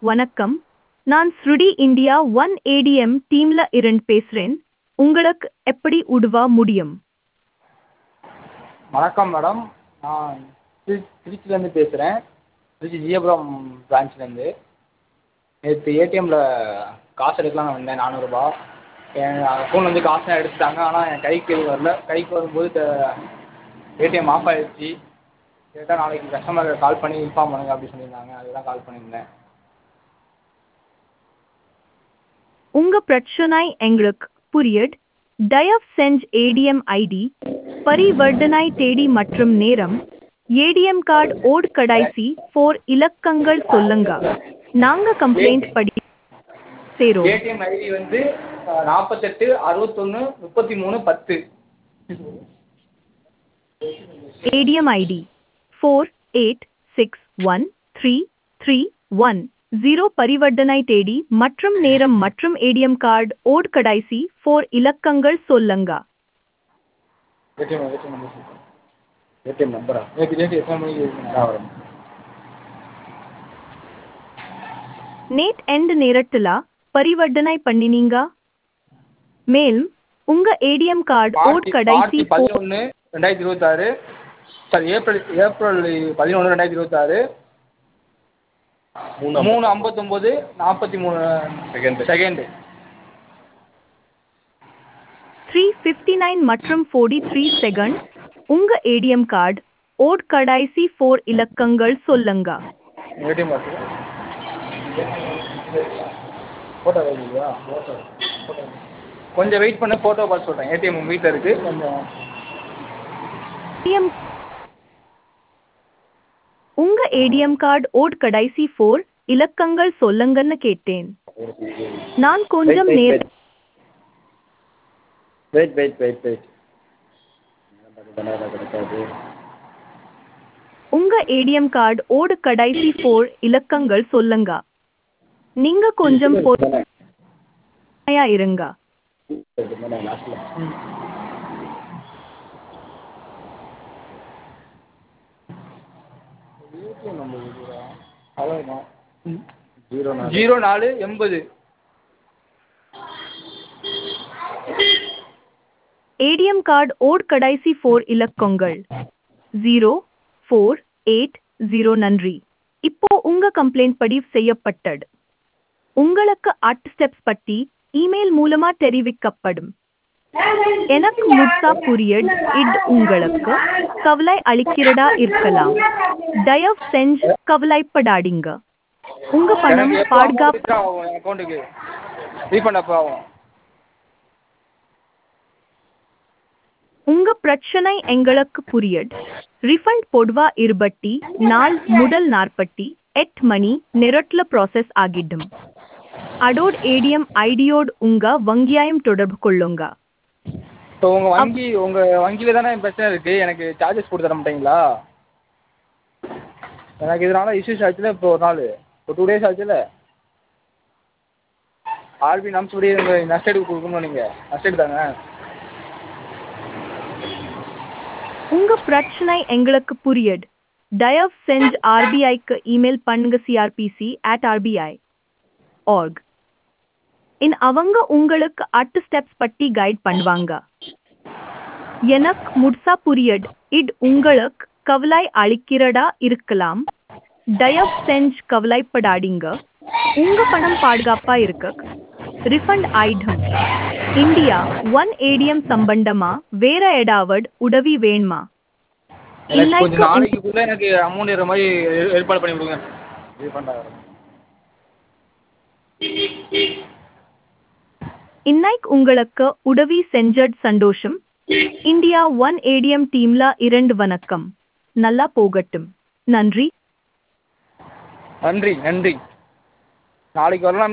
வணக்கம் நான் ஸ்ருடி இந்தியா ஒன் ஏடிஎம் டீம்ல இருந்து பேசுறேன் உங்களுக்கு எப்படி உதவ முடியும் வணக்கம் மேடம் நான் திரு திருச்சிலேருந்து பேசுகிறேன் திருச்சி ஜியபுரம் பிரான்ச்லேருந்து நேற்று ஏடிஎம்மில் காசு எடுக்கலாம்னு வந்தேன் நானூறுரூபா என் அக்கௌண்ட்லேருந்து காசுலாம் எடுத்துட்டாங்க ஆனால் என் கைக்கு எதுவும் வரல கைக்கு வரும்போது ஏடிஎம் ஆஃப் ஆகிடுச்சி கேட்டால் நாளைக்கு கஸ்டமர் கால் பண்ணி இன்ஃபார்ம் பண்ணுங்க அப்படி சொல்லியிருந்தாங்க அதுதான் கால் பண்ணியிருந்தேன் உங்க பிரச்சனை எங்களுக்கு புரியுது தயவு செஞ்சு ஏடிஎம் ஐடி பரிவர்த்தனை தேதி மற்றும் நேரம் ஏடிஎம் கார்டு ஓட் கடைசி ஃபோர் இலக்கங்கள் சொல்லுங்க நாங்க கம்ப்ளைண்ட் படி சேரோம் ஏடிஎம் ஐடி வந்து நாற்பத்தெட்டு அறுபத்தொன்று முப்பத்தி மூணு பத்து ATM ID four eight six one three three one zero பரிவர்த்தனை தேதி மற்றும் நேரம் மற்றும் ஏடிஎம் கார்டு ஓட் கடைசி ஃபோர் இலக்கங்கள் சொல்லுங்க ஏடிஎம் ஏடிஎம் நம்பர் சொல்லுங்கள் ஏடிஎம் நம்பரா நேற்று நேற்று எத்தனை மணிக்கு நேரம் வரும் நேட் எண்ட் நேரத்துல பரிவர்த்தனை பண்ணினீங்க மேலும் உங்க ஏடிஎம் கார்டு ஓட் கடைசி மார்ச் பதினொன்று ரெண்டாயிரத்தி இருபத்தாறு சாரி ஏப்ரல் ஏப்ரல் பதினொன்று ரெண்டாயிரத்தி இருபத்தாறு மூணு ஐம்பத்தொம்போது நாற்பத்தி மூணு second second three fifty nine மற்றும் ஃபோர்டி த்ரீ செகண்ட் உங்க ஏடிஎம் கார்டு ஓட் கடைசி ஃபோர் இலக்கங்கள் சொல்லுங்க ஏடிஎம் கார்டு ஃபோட்டோ வைக்கலையா ஃபோட்டோ ஃபோட்டோ கொஞ்சம் வெயிட் பண்ண ஃபோட்டோ பார்த்து சொல்கிறேன் ஏடிஎம் வீட்டில் இருக்குது கொஞ்சம் ஏடிஎம் உங்க ஏடிஎம் கார்டு ஓட் கடைசி ஃபோர் இலக்கங்கள் சொல்லுங்கன்னு கேட்டேன் நான் கொஞ்சம் நேரம் வெயிட் வெயிட் வெயிட் வெயிட் கிடைக்காது உங்க ஏடிஎம் கார்டு ஓடு கடைசி ஃபோர் இலக்கங்கள் சொல்லுங்க நீங்க கொஞ்சம் பொறுமையா இருங்க லாஸ்ட்டில் ஏடிஎம் நம்பர் அவ்வளோதான் ஜீரோ நாலு ஜீரோ நாலு எண்பது ஏடிஎம் கார்டு ஓட் கடைசி ஃபோர் இலக்கங்கள் ஜீரோ ஃபோர் எயிட் ஜீரோ நன்றி இப்போ உங்க கம்ப்ளைண்ட் பதிவு செய்யப்பட்டது உங்களுக்கு அட் ஸ்டெப்ஸ் பற்றி இமெயில் மூலமா தெரிவிக்கப்படும் எனக்கு முழுசா புரியட் இது உங்களுக்கு கவலை அளிக்கிறதா இருக்கலாம் தயவு செஞ்சு கவலைப்படாதீங்க உங்க பணம் எனக்கு எப்போ பாதுகாப்பு ஆகும் என் அக்கௌண்ட்டுக்கு ரீஃபண்ட் எப்போ ஆகும் உங்க பிரச்சனை எங்களுக்கு புரியுது ரிஃபண்ட் பொதுவா இருபட்டி நாள் முதல் நாற்பத்தி எட்டு மணி நேரத்துல ப்ராசஸ் ஆகிடும் அடோட் ஏடிஎம் ஐடியோடு உங்க வங்கியாயம் தொடர்பு கொள்ளுங்க இப்போ உங்கள் வங்கி உங்கள் வங்கியில் தானே பிரச்சனை இருக்குது எனக்கு சார்ஜஸ் போட்டு தர மாட்டீங்களா எனக்கு இதனால இஷ்யூஸ் ஆச்சுல இப்போ ஒரு நாள் இப்போ டூ டேஸ் ஆச்சுல ஆர்பி நம்ஸ் படி உங்கள் நஷ்டேடுக்கு கொடுக்கணும் நீங்கள் நஷ்டேடு தாங்க உங்க பிரச்சனை எங்களுக்கு புரியுது தயவு செஞ்சு ஆர்பிஐக்கு இமெயில் பண்ணுங்க CRPC at RBI org in அவங்க உங்களுக்கு அட்டு ஸ்டெப்ஸ் பற்றி கைட் பண்ணுவாங்க எனக்கு முழுசா புரியுது இது உங்களுக்கு கவலை அளிக்கிறதா இருக்கலாம் தயவு செஞ்சு கவலைப்படாதீங்க உங்க பணம் பாதுகாப்பா இருக்கு ரிஃபண்ட் ஆயிடும் இந்தியா ஒன் ஏடிஎம் சம்பந்தமா வேற ஏதாவது உதவி வேணுமா எனக்கு கொஞ்சம் இன்னைக்கு நாளைக்குள்ளே எனக்கு அமௌண்ட் ஏற மாதிரி ஏ- ஏற்பாடு பண்ணி கொடுங்க ரீஃபண்ட் ஆகிடும் இன்னைக்கு உங்களுக்கு உதவி செஞ்சது சந்தோஷம் இந்தியா ஒன் ஏடிஎம் டீம்ல இரண்டு வணக்கம் நல்லா போகட்டும் நன்றி நன்றி நன்றி நாளைக்கு வரலாம்